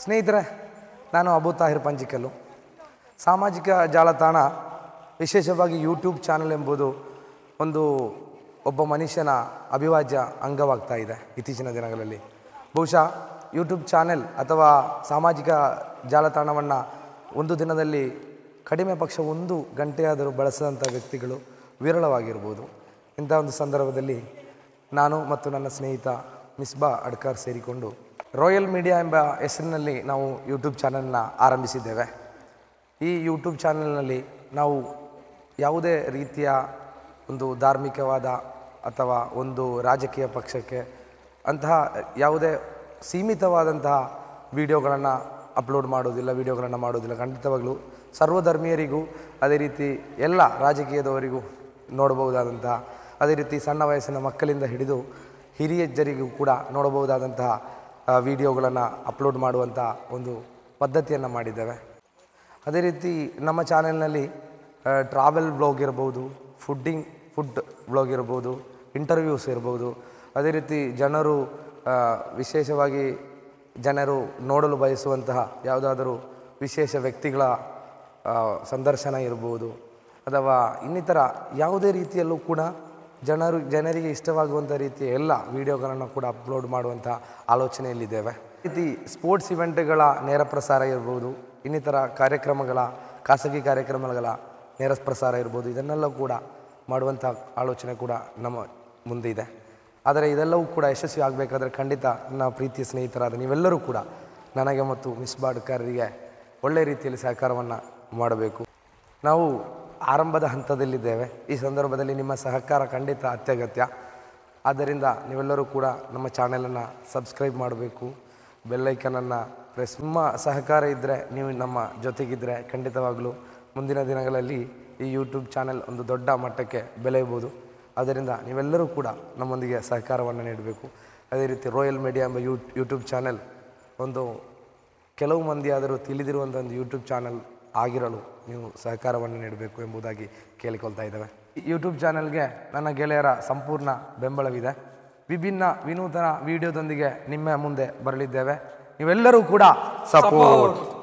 ಸ್ನೇಹಿತರೆ ನಾನು ಅಬು ತಾಹಿರ್ ಪಂಜಿಕಲ್ಲು ಸಾಮಾಜಿಕ ಜಾಲತಾಣ ವಿಶೇಷವಾಗಿ ಯೂಟ್ಯೂಬ್ ಚಾನಲ್ ಎಂಬುದು ಒಂದು ಒಬ್ಬ ಮನುಷ್ಯನ ಅವಿಭಾಜ್ಯ ಅಂಗವಾಗ್ತಾ ಇದೆ ಇತ್ತೀಚಿನ ದಿನಗಳಲ್ಲಿ ಬಹುಶಃ ಯೂಟ್ಯೂಬ್ ಚಾನೆಲ್ ಅಥವಾ ಸಾಮಾಜಿಕ ಜಾಲತಾಣವನ್ನು ಒಂದು ದಿನದಲ್ಲಿ ಕಡಿಮೆ ಪಕ್ಷ ಒಂದು ಗಂಟೆಯಾದರೂ ಬಳಸಿದಂಥ ವ್ಯಕ್ತಿಗಳು ವಿರಳವಾಗಿರ್ಬೋದು ಇಂಥ ಒಂದು ಸಂದರ್ಭದಲ್ಲಿ ನಾನು ಮತ್ತು ನನ್ನ ಸ್ನೇಹಿತ ಮಿಸ್ಬಾ ಅಡ್ಕಾರ್ ಸೇರಿಕೊಂಡು ರಾಯಲ್ ಮೀಡಿಯಾ ಎಂಬ ಹೆಸರಿನಲ್ಲಿ ನಾವು ಯೂಟ್ಯೂಬ್ ಚಾನಲ್ನ ಆರಂಭಿಸಿದ್ದೇವೆ ಈ ಯೂಟ್ಯೂಬ್ ಚಾನಲ್ನಲ್ಲಿ ನಾವು ಯಾವುದೇ ರೀತಿಯ ಒಂದು ಧಾರ್ಮಿಕವಾದ ಅಥವಾ ಒಂದು ರಾಜಕೀಯ ಪಕ್ಷಕ್ಕೆ ಅಂತಹ ಯಾವುದೇ ಸೀಮಿತವಾದಂತಹ ವಿಡಿಯೋಗಳನ್ನು ಅಪ್ಲೋಡ್ ಮಾಡೋದಿಲ್ಲ ವಿಡಿಯೋಗಳನ್ನು ಮಾಡೋದಿಲ್ಲ ಖಂಡಿತವಾಗಲೂ ಸರ್ವಧರ್ಮೀಯರಿಗೂ ಅದೇ ರೀತಿ ಎಲ್ಲ ರಾಜಕೀಯದವರಿಗೂ ನೋಡಬಹುದಾದಂತಹ ಅದೇ ರೀತಿ ಸಣ್ಣ ವಯಸ್ಸಿನ ಮಕ್ಕಳಿಂದ ಹಿಡಿದು ಹಿರಿಯಜ್ಜರಿಗೂ ಕೂಡ ನೋಡಬಹುದಾದಂತಹ ವಿಡಿಯೋಗಳನ್ನು ಅಪ್ಲೋಡ್ ಮಾಡುವಂಥ ಒಂದು ಪದ್ಧತಿಯನ್ನು ಮಾಡಿದ್ದೇವೆ ಅದೇ ರೀತಿ ನಮ್ಮ ಚಾನೆಲ್ನಲ್ಲಿ ಟ್ರಾವೆಲ್ ಬ್ಲಾಗ್ ಇರ್ಬೋದು ಫುಡ್ಡಿಂಗ್ ಫುಡ್ ಬ್ಲಾಗ್ ಇರ್ಬೋದು ಇಂಟರ್ವ್ಯೂಸ್ ಇರ್ಬೋದು ಅದೇ ರೀತಿ ಜನರು ಆ, ವಿಶೇಷವಾಗಿ ಜನರು ನೋಡಲು ಬಯಸುವಂತಹ ಯಾವುದಾದರೂ ವಿಶೇಷ ವ್ಯಕ್ತಿಗಳ ಆ, ಸಂದರ್ಶನ ಇರ್ಬೋದು ಅಥವಾ ಇನ್ನಿತರ ಯಾವುದೇ ರೀತಿಯಲ್ಲೂ ಕೂಡ ಜನರು ಜನರಿಗೆ ಇಷ್ಟವಾಗುವಂಥ ರೀತಿಯ ಎಲ್ಲ ವಿಡಿಯೋಗಳನ್ನು ಕೂಡ ಅಪ್ಲೋಡ್ ಮಾಡುವಂಥ ಆಲೋಚನೆಯಲ್ಲಿದ್ದೇವೆ ಈ ರೀತಿ ಸ್ಪೋರ್ಟ್ಸ್ ಇವೆಂಟ್ಗಳ ನೇರ ಪ್ರಸಾರ ಇರ್ಬೋದು ಇನ್ನಿತರ ಕಾರ್ಯಕ್ರಮಗಳ ಖಾಸಗಿ ಕಾರ್ಯಕ್ರಮಗಳ ನೇರ ಪ್ರಸಾರ ಇರ್ಬೋದು ಇದನ್ನೆಲ್ಲ ಕೂಡ ಮಾಡುವಂಥ ಆಲೋಚನೆ ಕೂಡ ನಮ್ಮ ಮುಂದೆ ಇದೆ ಆದರೆ ಇದೆಲ್ಲವೂ ಕೂಡ ಯಶಸ್ವಿ ಆಗಬೇಕಾದ್ರೆ ಖಂಡಿತ ನನ್ನ ಪ್ರೀತಿಯ ಸ್ನೇಹಿತರಾದ ನೀವೆಲ್ಲರೂ ಕೂಡ ನನಗೆ ಮತ್ತು ಮಿಸ್ ಬಾಡ್ಕರಿಗೆ ಒಳ್ಳೆಯ ರೀತಿಯಲ್ಲಿ ಸಹಕಾರವನ್ನು ಮಾಡಬೇಕು ನಾವು ಆರಂಭದ ಹಂತದಲ್ಲಿದ್ದೇವೆ ಈ ಸಂದರ್ಭದಲ್ಲಿ ನಿಮ್ಮ ಸಹಕಾರ ಖಂಡಿತ ಅತ್ಯಗತ್ಯ ಆದ್ದರಿಂದ ನೀವೆಲ್ಲರೂ ಕೂಡ ನಮ್ಮ ಚಾನೆಲನ್ನು ಸಬ್ಸ್ಕ್ರೈಬ್ ಮಾಡಬೇಕು ಬೆಲ್ಲೈಕನನ್ನು ಪ್ರೆಸ್ ನಿಮ್ಮ ಸಹಕಾರ ಇದ್ದರೆ ನೀವು ನಮ್ಮ ಜೊತೆಗಿದ್ದರೆ ಖಂಡಿತವಾಗಲೂ ಮುಂದಿನ ದಿನಗಳಲ್ಲಿ ಈ ಯೂಟ್ಯೂಬ್ ಚಾನೆಲ್ ಒಂದು ದೊಡ್ಡ ಮಟ್ಟಕ್ಕೆ ಬೆಳೆಯಬಹುದು ಆದ್ದರಿಂದ ನೀವೆಲ್ಲರೂ ಕೂಡ ನಮ್ಮೊಂದಿಗೆ ಸಹಕಾರವನ್ನು ನೀಡಬೇಕು ಅದೇ ರೀತಿ ರಾಯಲ್ ಮೀಡಿಯಾ ಎಂಬ ಯೂ ಯೂಟ್ಯೂಬ್ ಚಾನೆಲ್ ಒಂದು ಕೆಲವು ಮಂದಿ ಆದರೂ ತಿಳಿದಿರುವಂಥ ಒಂದು ಯೂಟ್ಯೂಬ್ ಚಾನಲ್ ಆಗಿರಲು ನೀವು ಸಹಕಾರವನ್ನು ನೀಡಬೇಕು ಎಂಬುದಾಗಿ ಕೇಳಿಕೊಳ್ತಾ ಇದ್ದೇವೆ ಈ ಯೂಟ್ಯೂಬ್ ಚಾನಲ್ಗೆ ನನ್ನ ಗೆಳೆಯರ ಸಂಪೂರ್ಣ ಬೆಂಬಲವಿದೆ ವಿಭಿನ್ನ ವಿನೂತನ ವಿಡಿಯೋದೊಂದಿಗೆ ನಿಮ್ಮ ಮುಂದೆ ಬರಲಿದ್ದೇವೆ ನೀವೆಲ್ಲರೂ ಕೂಡ ಸಪೋರ್ಟ್